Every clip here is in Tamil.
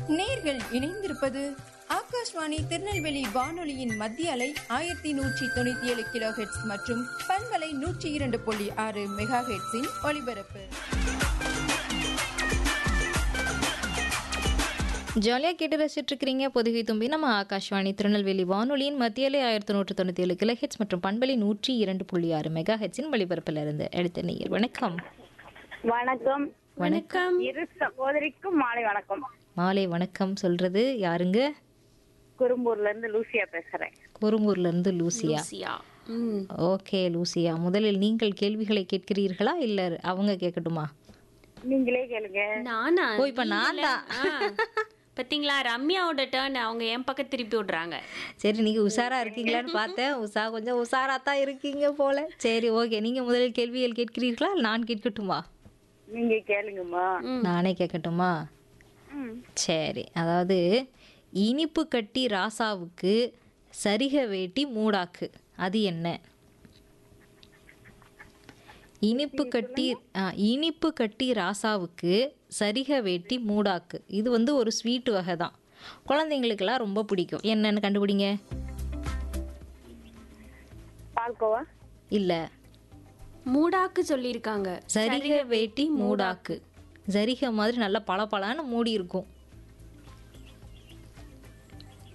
நேர்கள் இணைந்திருப்பது ஆகாஷ்வாணி திருநெல்வேலி வானொலியின் மத்திய அலை ஆயிரத்தி நூற்றி தொண்ணூத்தி ஏழு கிலோ ஹெட்ஸ் மற்றும் பண்பலை நூற்றி இரண்டு புள்ளி ஆறு மெகா ஹெட்ஸின் ஒலிபரப்பு ஜாலியாக கேட்டு ரசிச்சுட்டு இருக்கிறீங்க பொதுகை தும்பி நம்ம ஆகாஷ்வாணி திருநெல்வேலி வானொலியின் மத்தியிலே ஆயிரத்தி நூற்று தொண்ணூற்றி ஏழு கிலோ ஹெட்ஸ் மற்றும் பண்பலை நூற்றி இரண்டு புள்ளி ஆறு மெகா ஹெட்ஸின் ஒளிபரப்பில் இருந்து எடுத்த நீர் வணக்கம் வணக்கம் வணக்கம் இரு சகோதரிக்கும் மாலை வணக்கம் மாலை வணக்கம் சொல்றது யாருங்க குறும்பூர்ல இருந்து லூசியா பேசுறேன் குறும்பூர்ல இருந்து லூசியா சியா ம் ஓகே லூசியா முதலில் நீங்கள் கேள்விகளை கேட்கிறீர்களா இல்ல அவங்க கேட்கட்டுமா நீங்களே கேளுங்க நானா ஓ, இப்ப நான் நீங்களே- தான். ஆ. பாத்தீங்களா ரம்யாவோட டேர்ன் அவங்க என் பக்கம் திருப்பி விடுறாங்க சரி நீங்க உஷாரா இருக்கீங்களான்னு பார்த்தேன் உஷா கொஞ்சம் உஷாரா தான் இருக்கீங்க போல சரி ஓகே நீங்க முதலில் கேள்விகள் கேட்கிறீர்களா இல்ல நான் கேட்கட்டுமா நீங்க கேளுங்கம்மா நானே கேட்கட்டுமா ம். சரி அதாவது இனிப்பு கட்டி ராசாவுக்கு சரிக வேட்டி மூடாக்கு அது என்ன இனிப்பு கட்டி ஆ, இனிப்பு கட்டி ராசாவுக்கு சரிக வேட்டி மூடாக்கு இது வந்து ஒரு ஸ்வீட் வகை தான் குழந்தைங்களுக்கெல்லாம் ரொம்ப பிடிக்கும் என்னன்னு கண்டுபிடிங்க பால்கோவா இல்லை மூடாக்கு சொல்லியிருக்காங்க சரிக வேட்டி மூடாக்கு சரிக மாதிரி நல்லா பளபளன்னு மூடி இருக்கும்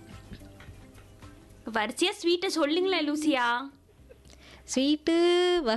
வரிசையா ஸ்வீட்டை சொல்லுங்களேன் லூசியா ஸ்வீட்டு